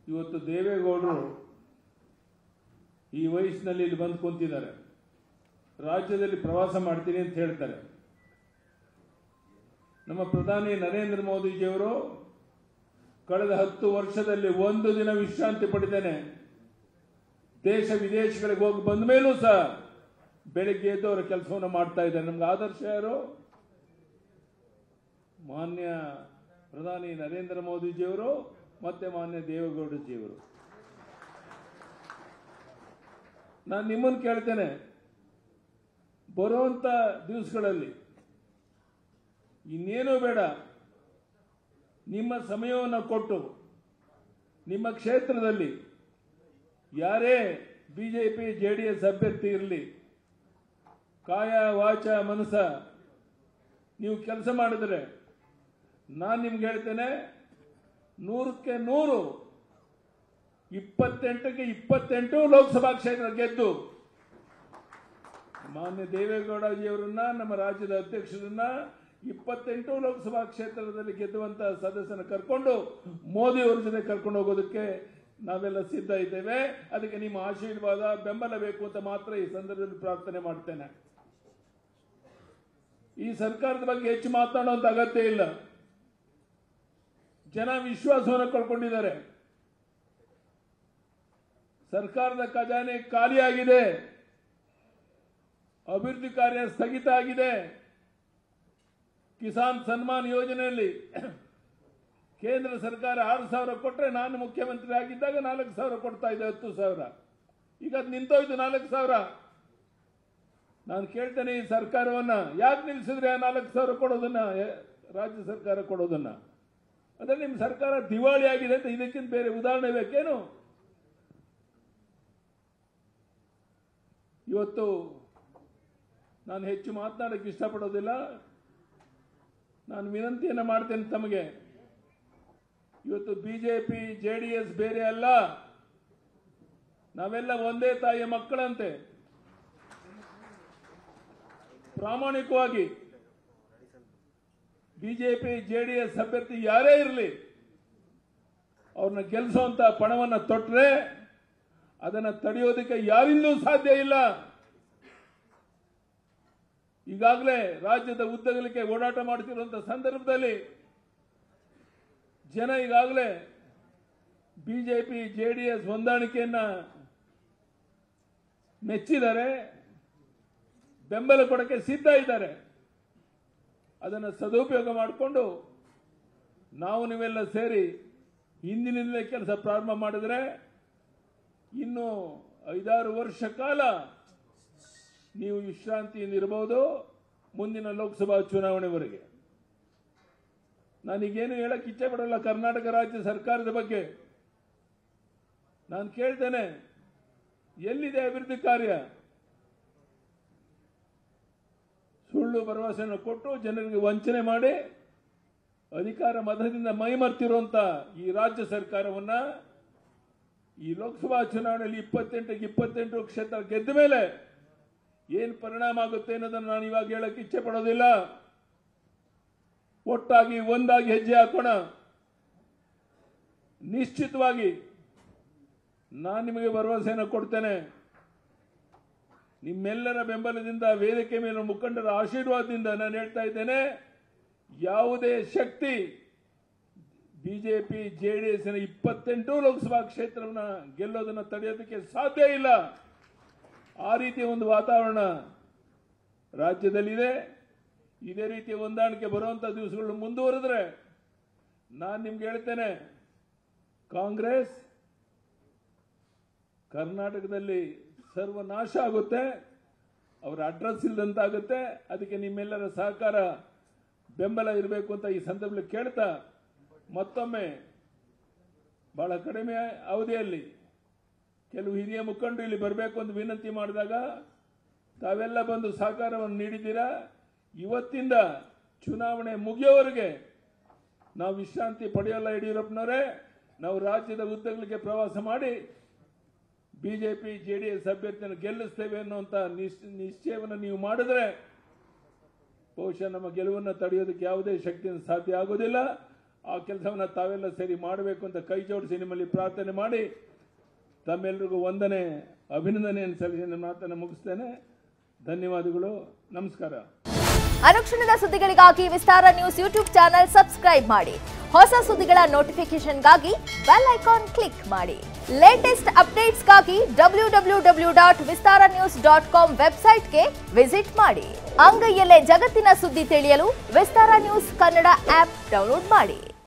ಇವತ್ತು ದೇವೇಗೌಡರು ಈ ವಯಸ್ಸಿನಲ್ಲಿ ಇಲ್ಲಿ ಬಂದು ಕುಂತಿದ್ದಾರೆ ರಾಜ್ಯದಲ್ಲಿ ಪ್ರವಾಸ ಮಾಡ್ತೀನಿ ಅಂತ ಹೇಳ್ತಾರೆ ನಮ್ಮ ಪ್ರಧಾನಿ ನರೇಂದ್ರ ಮೋದಿಜಿಯವರು ಕಳೆದ ಹತ್ತು ವರ್ಷದಲ್ಲಿ ಒಂದು ದಿನ ವಿಶ್ರಾಂತಿ ಪಡಿದ್ದೇನೆ ದೇಶ ವಿದೇಶಗಳಿಗೆ ಹೋಗಿ ಬಂದ ಮೇಲೂ ಸಹ ಬೆಳಿಗ್ಗೆ ಎದ್ದು ಅವರ ಕೆಲಸವನ್ನು ಮಾಡ್ತಾ ಇದ್ದಾರೆ ನಮ್ಗೆ ಆದರ್ಶ ಯಾರು ಮಾನ್ಯ ಪ್ರಧಾನಿ ನರೇಂದ್ರ ಮೋದಿಜಿಯವರು ಮತ್ತೆ ಮಾನ್ಯ ದೇವೇಗೌಡಜಿಯವರು ನಾನು ನಿಮ್ಮನ್ನು ಕೇಳ್ತೇನೆ ಬರುವಂತ ದಿವಸಗಳಲ್ಲಿ ಇನ್ನೇನೂ ಬೇಡ ನಿಮ್ಮ ಸಮಯವನ್ನು ಕೊಟ್ಟು ನಿಮ್ಮ ಕ್ಷೇತ್ರದಲ್ಲಿ ಯಾರೇ ಬಿಜೆಪಿ ಜೆಡಿಎಸ್ ಅಭ್ಯರ್ಥಿ ಇರಲಿ ಕಾಯ ವಾಚ ಮನಸ ನೀವು ಕೆಲಸ ಮಾಡಿದ್ರೆ ನಾನು ನಿಮ್ಗೆ ಹೇಳ್ತೇನೆ ನೂರಕ್ಕೆ ನೂರು ಇಪ್ಪತ್ತೆಂಟಕ್ಕೆ ಇಪ್ಪತ್ತೆಂಟು ಲೋಕಸಭಾ ಕ್ಷೇತ್ರ ಗೆದ್ದು ಮಾನ್ಯ ದೇವೇಗೌಡಜಿಯವರನ್ನ ನಮ್ಮ ರಾಜ್ಯದ ಅಧ್ಯಕ್ಷರನ್ನ ಇಪ್ಪತ್ತೆಂಟು ಲೋಕಸಭಾ ಕ್ಷೇತ್ರದಲ್ಲಿ ಗೆದ್ದುವಂತ ಸದಸ್ಯನ ಕರ್ಕೊಂಡು ಮೋದಿ ಅವರ ಜೊತೆ ಕರ್ಕೊಂಡು ಹೋಗೋದಕ್ಕೆ ನಾವೆಲ್ಲ ಸಿದ್ಧ ಇದ್ದೇವೆ ಅದಕ್ಕೆ ನಿಮ್ಮ ಆಶೀರ್ವಾದ ಬೆಂಬಲ ಬೇಕು ಅಂತ ಮಾತ್ರ ಈ ಸಂದರ್ಭದಲ್ಲಿ ಪ್ರಾರ್ಥನೆ ಮಾಡ್ತೇನೆ ಈ ಸರ್ಕಾರದ ಬಗ್ಗೆ ಹೆಚ್ಚು ಮಾತನಾಡುವಂತ ಅಗತ್ಯ ಇಲ್ಲ ಜನ ವಿಶ್ವಾಸವನ್ನು ಕಳ್ಕೊಂಡಿದ್ದಾರೆ ಸರ್ಕಾರದ ಖಜಾನೆ ಖಾಲಿಯಾಗಿದೆ ಅಭಿವೃದ್ಧಿ ಕಾರ್ಯ ಸ್ಥಗಿತ ಆಗಿದೆ ಕಿಸಾನ್ ಸನ್ಮಾನ್ ಯೋಜನೆಯಲ್ಲಿ ಕೇಂದ್ರ ಸರ್ಕಾರ ಆರು ಸಾವಿರ ಕೊಟ್ಟರೆ ನಾನು ಮುಖ್ಯಮಂತ್ರಿ ಆಗಿದ್ದಾಗ ನಾಲ್ಕು ಸಾವಿರ ಕೊಡ್ತಾ ಇದ್ದೆ ಹತ್ತು ಸಾವಿರ ಈಗ ಅದು ನಿಂತೋಯ್ತು ನಾಲ್ಕು ಸಾವಿರ ನಾನು ಕೇಳ್ತೇನೆ ಈ ಸರ್ಕಾರವನ್ನ ಯಾಕೆ ನಿಲ್ಲಿಸಿದ್ರೆ ಆ ನಾಲ್ಕು ಸಾವಿರ ಕೊಡೋದನ್ನ ಎ- ರಾಜ್ಯ ಸರ್ಕಾರ ಕೊಡೋದನ್ನ ಅಂದ್ರೆ ನಿಮ್ಮ ಸರ್ಕಾರ ದಿವಾಳಿ ಆಗಿದೆ ಅಂತ ಇದಕ್ಕಿಂತ ಬೇರೆ ಉದಾಹರಣೆ ಬೇಕೇನು ಇವತ್ತು ನಾನು ಹೆಚ್ಚು ಮಾತನಾಡಕ್ಕೆ ಇಷ್ಟಪಡೋದಿಲ್ಲ ನಾನು ವಿನಂತಿಯನ್ನು ಮಾಡ್ತೇನೆ ತಮಗೆ ಇವತ್ತು ಬಿಜೆಪಿ ಜೆಡಿಎಸ್ ಬೇರೆ ಅಲ್ಲ ನಾವೆಲ್ಲ ಒಂದೇ ತಾಯಿಯ ಮಕ್ಕಳಂತೆ ಪ್ರಾಮಾಣಿಕವಾಗಿ ಬಿಜೆಪಿ ಜೆಡಿಎಸ್ ಅಭ್ಯರ್ಥಿ ಯಾರೇ ಇರಲಿ ಅವ್ರನ್ನ ಗೆಲ್ಲಿಸುವಂತ ಪಣವನ್ನ ತೊಟ್ರೆ ಅದನ್ನ ತಡೆಯೋದಕ್ಕೆ ಯಾರಿಂದಲೂ ಸಾಧ್ಯ ಇಲ್ಲ ಈಗಾಗಲೇ ರಾಜ್ಯದ ಉದ್ದಗಲಿಕ್ಕೆ ಓಡಾಟ ಮಾಡುತ್ತಿರುವಂತಹ ಸಂದರ್ಭದಲ್ಲಿ ಜನ ಈಗಾಗಲೇ ಬಿಜೆಪಿ ಜೆಡಿಎಸ್ ಹೊಂದಾಣಿಕೆಯನ್ನ ಮೆಚ್ಚಿದ್ದಾರೆ ಬೆಂಬಲ ಕೊಡಕ್ಕೆ ಸಿದ್ಧ ಇದ್ದಾರೆ ಅದನ್ನು ಸದುಪಯೋಗ ಮಾಡಿಕೊಂಡು ನಾವು ನೀವೆಲ್ಲ ಸೇರಿ ಹಿಂದಿನಿಂದಲೇ ಕೆಲಸ ಪ್ರಾರಂಭ ಮಾಡಿದ್ರೆ ಇನ್ನು ಐದಾರು ವರ್ಷ ಕಾಲ ನೀವು ವಿಶ್ರಾಂತಿಯಿಂದ ಇರಬಹುದು ಮುಂದಿನ ಲೋಕಸಭಾ ಚುನಾವಣೆವರೆಗೆ ನಾನೀಗೇನು ಹೇಳಕ್ ಇಚ್ಛೆ ಪಡಲ್ಲ ಕರ್ನಾಟಕ ರಾಜ್ಯ ಸರ್ಕಾರದ ಬಗ್ಗೆ ನಾನು ಕೇಳ್ತೇನೆ ಎಲ್ಲಿದೆ ಅಭಿವೃದ್ಧಿ ಕಾರ್ಯ ಸುಳ್ಳು ಭರವಸೆಯನ್ನು ಕೊಟ್ಟು ಜನರಿಗೆ ವಂಚನೆ ಮಾಡಿ ಅಧಿಕಾರ ಮತದಿಂದ ಮೈಮರ್ತಿರುವಂತ ಈ ರಾಜ್ಯ ಸರ್ಕಾರವನ್ನ ಈ ಲೋಕಸಭಾ ಚುನಾವಣೆಯಲ್ಲಿ ಇಪ್ಪತ್ತೆಂಟಿಗೆ ಇಪ್ಪತ್ತೆಂಟು ಕ್ಷೇತ್ರ ಗೆದ್ದ ಮೇಲೆ ಏನ್ ಪರಿಣಾಮ ಆಗುತ್ತೆ ಅನ್ನೋದನ್ನು ನಾನು ಇವಾಗ ಹೇಳಕ್ ಇಚ್ಛೆ ಪಡೋದಿಲ್ಲ ಒಟ್ಟಾಗಿ ಒಂದಾಗಿ ಹೆಜ್ಜೆ ಹಾಕೋಣ ನಿಶ್ಚಿತವಾಗಿ ನಾನು ನಿಮಗೆ ಭರವಸೆಯನ್ನು ಕೊಡ್ತೇನೆ ನಿಮ್ಮೆಲ್ಲರ ಬೆಂಬಲದಿಂದ ವೇದಿಕೆ ಮೇಲೆ ಮುಖಂಡರ ಆಶೀರ್ವಾದದಿಂದ ನಾನು ಹೇಳ್ತಾ ಇದ್ದೇನೆ ಯಾವುದೇ ಶಕ್ತಿ ಬಿಜೆಪಿ ಜೆಡಿಎಸ್ನ ಇಪ್ಪತ್ತೆಂಟು ಲೋಕಸಭಾ ಕ್ಷೇತ್ರವನ್ನ ಗೆಲ್ಲೋದನ್ನ ತಡೆಯೋದಕ್ಕೆ ಸಾಧ್ಯ ಇಲ್ಲ ಆ ರೀತಿಯ ಒಂದು ವಾತಾವರಣ ರಾಜ್ಯದಲ್ಲಿದೆ ಇದೇ ರೀತಿಯ ಹೊಂದಾಣಿಕೆ ಬರುವಂತ ದಿವಸಗಳು ಮುಂದುವರೆದ್ರೆ ನಾನು ನಿಮ್ಗೆ ಹೇಳ್ತೇನೆ ಕಾಂಗ್ರೆಸ್ ಕರ್ನಾಟಕದಲ್ಲಿ ಸರ್ವನಾಶ ಆಗುತ್ತೆ ಅವರ ಅಡ್ರೆಸ್ ಇಲ್ಲದಂತಾಗುತ್ತೆ ಅದಕ್ಕೆ ನಿಮ್ಮೆಲ್ಲರ ಸಹಕಾರ ಬೆಂಬಲ ಇರಬೇಕು ಅಂತ ಈ ಸಂದರ್ಭದಲ್ಲಿ ಕೇಳ್ತಾ ಮತ್ತೊಮ್ಮೆ ಬಹಳ ಕಡಿಮೆ ಅವಧಿಯಲ್ಲಿ ಕೆಲವು ಹಿರಿಯ ಮುಖಂಡರು ಇಲ್ಲಿ ಬರಬೇಕು ಅಂತ ವಿನಂತಿ ಮಾಡಿದಾಗ ತಾವೆಲ್ಲ ಬಂದು ಸಹಕಾರವನ್ನು ನೀಡಿದ್ದೀರಾ ಇವತ್ತಿಂದ ಚುನಾವಣೆ ಮುಗಿಯೋವರೆಗೆ ನಾವು ವಿಶ್ರಾಂತಿ ಪಡೆಯೋಲ್ಲ ಯಡಿಯೂರಪ್ಪನವರೇ ನಾವು ರಾಜ್ಯದ ಉದ್ದಗಲಿಗೆ ಪ್ರವಾಸ ಮಾಡಿ ಬಿಜೆಪಿ ಜೆಡಿಎಸ್ ಅಭ್ಯರ್ಥಿಯನ್ನು ಗೆಲ್ಲಿಸ್ತೇವೆ ಅನ್ನುವಂತ ನಿಶ್- ನಿಶ್ಚಯವನ್ನು ನೀವು ಮಾಡಿದ್ರೆ ಬಹುಶಃ ನಮ್ಮ ಗೆಲುವನ್ನು ತಡೆಯೋದಕ್ಕೆ ಯಾವುದೇ ಶಕ್ತಿಯಿಂದ ಸಾಧ್ಯ ಆಗೋದಿಲ್ಲ ಆ ಕೆಲಸವನ್ನು ತಾವೆಲ್ಲ ಸರಿ ಮಾಡಬೇಕು ಅಂತ ಕೈ ಜೋಡಿಸಿ ನಿಮ್ಮಲ್ಲಿ ಪ್ರಾರ್ಥನೆ ಮಾಡಿ ತಮ್ಮೆಲ್ಲರಿಗೂ ವಂದನೆ ಅಭಿನಂದನೆಯನ್ನು ಸಲ್ಲಿಸಿ ನನ್ನ ಮಾತನ್ನು ಮುಗಿಸ್ತೇನೆ ಧನ್ಯವಾದಗಳು ನಮಸ್ಕಾರ ಅನುಕ್ಷಣದ ಸುದ್ದಿಗಳಿಗಾಗಿ Vistara news YouTube channel subscribe ಮಾಡಿ ಹೊಸ ಸುದ್ದಿಗಳ ನೋಟಿಫಿಕೇಶನ್ಗಾಗಿ ಬೆಲ್ ಐಕಾನ್ ಕ್ಲಿಕ್ ಮಾಡಿ ಲೇಟೆಸ್ಟ್ ಅಪ್ಡೇಟ್ಸ್ಗಾಗಿ W W W dot Vistara news dot com ವೆಬ್ಸೈಟ್ಗೆ ವಿಸಿಟ್ ಮಾಡಿ ಅಂಗೈಯಲ್ಲೇ ಜಗತ್ತಿನ ಸುದ್ದಿ ತಿಳಿಯಲು Vistara news Kannada app download ಮಾಡಿ